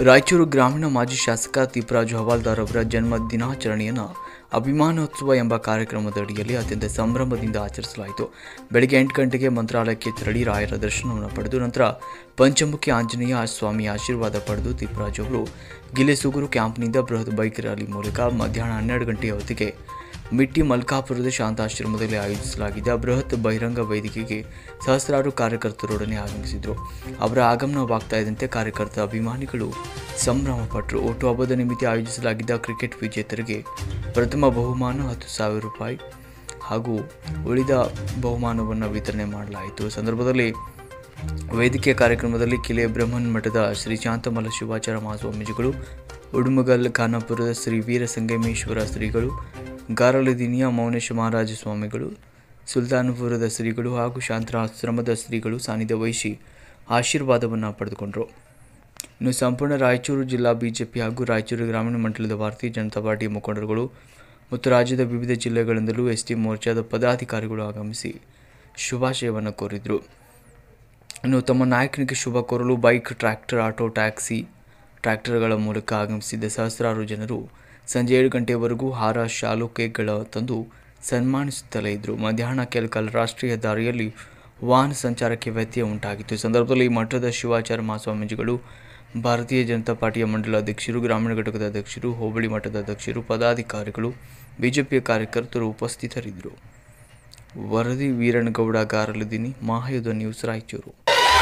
ರಾಯಚೂರು ಗ್ರಾಮೀಣ ಮಾಜಿ ಶಾಸಕ ತಿಪ್ಪರಾಜು ಹವಾಲ್ದಾರ್ ಅವರ ಜನ್ಮ ದಿನಾಚರಣೆಯನ್ನು ಅಭಿಮಾನೋತ್ಸವ ಎಂಬ ಕಾರ್ಯಕ್ರಮದ ಅಡಿಯಲ್ಲಿ ಅತ್ಯಂತ ಸಂಭ್ರಮದಿಂದ ಆಚರಿಸಲಾಯಿತು ಬೆಳಗ್ಗೆ ಎಂಟು ಗಂಟೆಗೆ ಮಂತ್ರಾಲಯಕ್ಕೆ ತೆರಳಿ ರಾಯರ ದರ್ಶನವನ್ನು ಪಡೆದು ನಂತರ ಪಂಚಮುಖಿ ಆಂಜನೇಯ ಸ್ವಾಮಿ ಆಶೀರ್ವಾದ ಪಡೆದು ತಿಪ್ಪರಾಜು ಅವರು ಗಿಲೆಸುಗುರು ಕ್ಯಾಂಪ್ನಿಂದ ಬೃಹತ್ ಬೈಕ್ ರ್ಯಾಲಿ ಮೂಲಕ ಮಧ್ಯಾಹ್ನ ಹನ್ನೆರಡು ಗಂಟೆಯ ಹೊತ್ತಿಗೆ ಮಿಟ್ಟಿ ಮಲ್ಕಾಪುರದ ಶಾಂತಾಶ್ರಮದಲ್ಲಿ ಆಯೋಜಿಸಲಾಗಿದ್ದ ಬೃಹತ್ ಬಹಿರಂಗ ವೇದಿಕೆಗೆ ಸಹಸ್ರಾರು ಕಾರ್ಯಕರ್ತರೊಡನೆ ಆಗಮಿಸಿದರು ಅವರ ಆಗಮನವಾಗ್ತಾ ಇದ್ದಂತೆ ಕಾರ್ಯಕರ್ತ ಅಭಿಮಾನಿಗಳು ಸಂಭ್ರಮ ಪಟ್ಟರು ಒಟ್ಟು ಹಬ್ಬದ ನಿಮಿತ್ತ ಆಯೋಜಿಸಲಾಗಿದ್ದ ಕ್ರಿಕೆಟ್ ವಿಜೇತರಿಗೆ ಪ್ರಥಮ ಬಹುಮಾನ ಹತ್ತು ಸಾವಿರ ರೂಪಾಯಿ ಹಾಗೂ ಉಳಿದ ಬಹುಮಾನವನ್ನು ವಿತರಣೆ ಮಾಡಲಾಯಿತು ಸಂದರ್ಭದಲ್ಲಿ ವೇದಿಕೆ ಕಾರ್ಯಕ್ರಮದಲ್ಲಿ ಕಿಲೆ ಬ್ರಹ್ಮನ್ ಮಠದ ಶ್ರೀ ಶಾಂತಮಲ ಶಿವಾಚಾರ ಮಹಾಸ್ವಾಮೀಜಿಗಳು ಉಡುಮಗಲ್ ಖಾನಾಪುರದ ಶ್ರೀ ವೀರ ಸಂಗಮೇಶ್ವರ ಶ್ರೀಗಳು ಗಾರಲದಿನಿಯ ಮೌನೇಶ ಮಹಾರಾಜ ಸ್ವಾಮಿಗಳು ಸುಲ್ತಾನಪುರದ ಶ್ರೀಗಳು ಹಾಗೂ ಶಾಂತರಾಶ್ರಮದ ಶ್ರೀಗಳು ಸಾನ್ನಿಧ್ಯ ವಹಿಸಿ ಆಶೀರ್ವಾದವನ್ನು ಪಡೆದುಕೊಂಡರು ಇನ್ನು ಸಂಪೂರ್ಣ ರಾಯಚೂರು ಜಿಲ್ಲಾ ಬಿಜೆಪಿ ಹಾಗೂ ರಾಯಚೂರು ಗ್ರಾಮೀಣ ಮಂಡಲದ ಭಾರತೀಯ ಜನತಾ ಪಾರ್ಟಿಯ ಮುಖಂಡರುಗಳು ಮತ್ತು ರಾಜ್ಯದ ವಿವಿಧ ಜಿಲ್ಲೆಗಳಿಂದಲೂ ಎಸ್ ಟಿ ಮೋರ್ಚಾದ ಪದಾಧಿಕಾರಿಗಳು ಆಗಮಿಸಿ ಶುಭಾಶಯವನ್ನು ಕೋರಿದರು ಇನ್ನು ತಮ್ಮ ನಾಯಕನಿಗೆ ಶುಭ ಕೋರಲು ಬೈಕ್ ಟ್ರ್ಯಾಕ್ಟರ್ ಆಟೋ ಟ್ಯಾಕ್ಸಿ ಟ್ರ್ಯಾಕ್ಟರ್ಗಳ ಮೂಲಕ ಆಗಮಿಸಿದ್ದ ಸಹಸ್ರಾರು ಜನರು ಸಂಜೆ ಏಳು ಗಂಟೆಯವರೆಗೂ ಹಾರ ಶಾಲು ಕೇಕ್ಗಳ ತಂದು ಸನ್ಮಾನಿಸುತ್ತಲೇ ಇದ್ದರು ಮಧ್ಯಾಹ್ನ ಕೆಲಕಾಲ ರಾಷ್ಟ್ರೀಯ ದಾರಿಯಲ್ಲಿ ವಾಹನ ಸಂಚಾರಕ್ಕೆ ವ್ಯತ್ಯಯ ಉಂಟಾಗಿತ್ತು ಈ ಸಂದರ್ಭದಲ್ಲಿ ಮಠದ ಶಿವಾಚಾರ್ಯ ಮಹಾಸ್ವಾಮೀಜಿಗಳು ಭಾರತೀಯ ಜನತಾ ಪಾರ್ಟಿಯ ಮಂಡಲ ಅಧ್ಯಕ್ಷರು ಗ್ರಾಮೀಣ ಘಟಕದ ಅಧ್ಯಕ್ಷರು ಹೋಬಳಿ ಮಠದ ಅಧ್ಯಕ್ಷರು ಪದಾಧಿಕಾರಿಗಳು ಬಿಜೆಪಿಯ ಕಾರ್ಯಕರ್ತರು ಉಪಸ್ಥಿತರಿದ್ದರು ವರದಿ ವೀರಣ್ಣಗೌಡ ಗಾರಲದಿನಿ ಮಹಾಯುಧ ನ್ಯೂಸ್ ರಾಯಚೂರು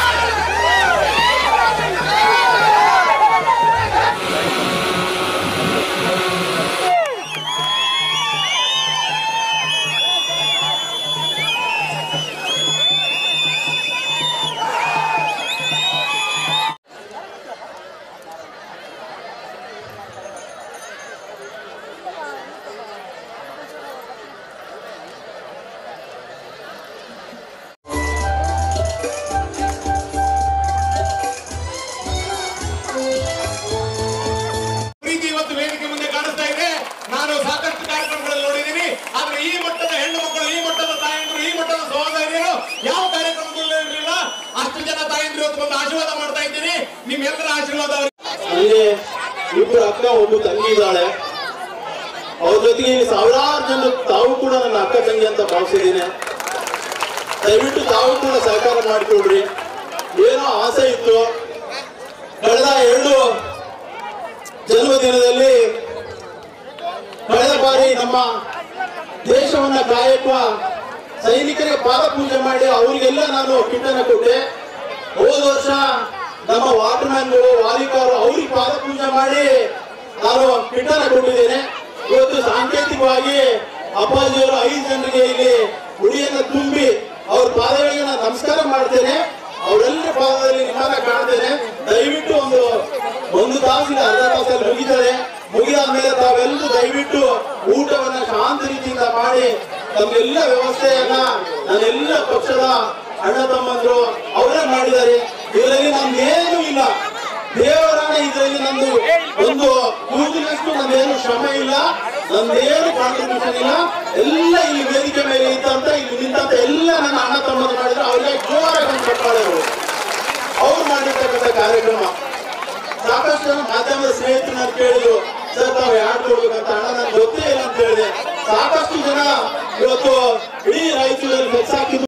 ಪ್ರೀತಿ ಇವತ್ತು ವೇದಿಕೆ ಮುಂದೆ ಕಾಣಿಸ್ತಾ ಇದೆ ನಾನು ಸಾಕಷ್ಟು ಕಾರ್ಯಕ್ರಮಗಳಲ್ಲಿ ನೋಡಿದ್ದೀನಿ ಆದ್ರೆ ಈ ಮಟ್ಟದ ಹೆಣ್ಣು ಮಕ್ಕಳು ಈ ಮಟ್ಟದ ತಾಯಂದ್ರು ಈ ಮಟ್ಟದ ಸಹೋದರಿಯರು ಯಾವ ಕಾರ್ಯಕ್ರಮದಲ್ಲೂ ಇರಲಿಲ್ಲ ಅಷ್ಟು ಜನ ತಾಯಂದ್ರು ಇವತ್ತು ಬಂದು ಆಶೀರ್ವಾದ ಮಾಡ್ತಾ ಇದ್ದೀನಿ ನಿಮ್ಮೆಲ್ಲರ ಆಶೀರ್ವಾದ ಅವ್ರಿಗೆ ಅಲ್ಲಿ ಇಬ್ರು ಅಕ್ಕ ಒಬ್ಬ ತಂಗಿ ಇದ್ದಾಳೆ ಅವ್ರ ಜೊತೆಗೆ ಇಲ್ಲಿ ಸಾವಿರಾರು ಜನ ತಾವು ಕೂಡ ನನ್ನ ಅಕ್ಕ ತಂಗಿ ಅಂತ ಭಾವಿಸಿದ್ದೀನಿ ದಯವಿಟ್ಟು ತಾವು ಕೂಡ ಸಹಕಾರ ಮಾಡಿಕೊಡ್ರಿ ಏನೋ ಆಸೆ ಇತ್ತು ಕಳೆದ ಎರಡು ಜನ್ಮದಿನದಲ್ಲಿ ಕಳೆದ ಬಾರಿ ನಮ್ಮ ದೇಶವನ್ನ ಕಾಯಕ ಸೈನಿಕರಿಗೆ ಪಾದ ಪೂಜೆ ಮಾಡಿ ಅವರಿಗೆಲ್ಲ ನಾನು ಕಿಟ್ಟನ್ನ ಕೊಟ್ಟೆ ಹೋದ ವರ್ಷ ನಮ್ಮ ವಾಟರ್ಮ್ಯಾನ್ಗಳು ವಾಲಿಕಾರು ಅವ್ರಿಗೆ ಪಾದ ಪೂಜೆ ಮಾಡಿ ನಾನು ಕಿಟ್ಟನ್ನ ಕೊಟ್ಟಿದ್ದೇನೆ ಇವತ್ತು ಸಾಂಕೇತಿಕವಾಗಿ ಅಪ್ಪಾಜಿಯವರು ಐದು ಜನರಿಗೆ ಇಲ್ಲಿ ಉಡಿಯನ್ನ ತುಂಬಿ ಅವ್ರ ಪಾದಗಳಿಗೆ ನಾನು ನಮಸ್ಕಾರ ಮಾಡ್ತೇನೆ ಅವರೆಲ್ಲರ ಪಾದದಲ್ಲಿ ನಿಮ್ಮನ್ನ ಕಾಣ್ತೇನೆ ದಯವಿಟ್ಟು ಒಂದು ಒಂದು ತಾಸಿನ ಅರ್ಧ ತಾಸಲ್ಲಿ ಮುಗಿತಾರೆ ಮುಗಿದ ಮೇಲೆ ತಾವೆಲ್ಲರೂ ದಯವಿಟ್ಟು ಊಟವನ್ನ ಶಾಂತ ರೀತಿಯಿಂದ ಮಾಡಿ ತಮ್ಮೆಲ್ಲ ವ್ಯವಸ್ಥೆಯನ್ನ ನನ್ನೆಲ್ಲ ಪಕ್ಷದ ಅಣ್ಣ ತಮ್ಮಂದ್ರು ಅವರೇ ಮಾಡಿದ್ದಾರೆ ಇದರಲ್ಲಿ ನಮ್ದೇನು ಇಲ್ಲ ದೇವರಾಣ ಇದರಲ್ಲಿ ನಂದು ಒಂದು ಕೂದಲಷ್ಟು ನಂದೇನು ಶ್ರಮ ಇಲ್ಲ ನಂದೇನು ಕಾಂಟ್ರಿಬ್ಯೂಷನ್ ಇಲ್ಲ ಎಲ್ಲ ಇಲ್ಲಿ ವೇದಿಕೆ ಮೇಲೆ ಇದ್ದಂತ ಇಲ್ಲಿ ನಿಂತಂತ ಎಲ್ಲ ನನ್ನ ಅಣ್ಣ ತಮ್ಮರು ಮಾಡಿದ್ರೆ ಅವರಿಗೆ ಜೋರಾಗಿ ಒಂದು ಚಪ್ಪಾಳೆ ಅವರು ಅವ್ರು ಮಾಡಿರ್ತಕ್ಕಂಥ ಕಾರ್ಯಕ್ರಮ ಸಾಕಷ್ಟು ಜನ ಮಾಧ್ಯಮದ ಸ್ನೇಹಿತರು ನಾನು ಕೇಳಿದ್ರು ಸರ್ ತಾವು ಯಾರು ಕೊಡ್ಬೇಕಂತ ಅಣ್ಣ ನನ್ಗೆ ಗೊತ್ತೇ ಇಲ್ಲ ಅಂತ ಹೇಳಿದೆ ಸಾಕಷ್ಟು ಜನ ಇವತ್ತು ಇಡೀ ರಾಯಚೂರಲ್ಲಿ ಫ್ಲೆಕ್ಸ್ ಹಾಕಿದ್ರು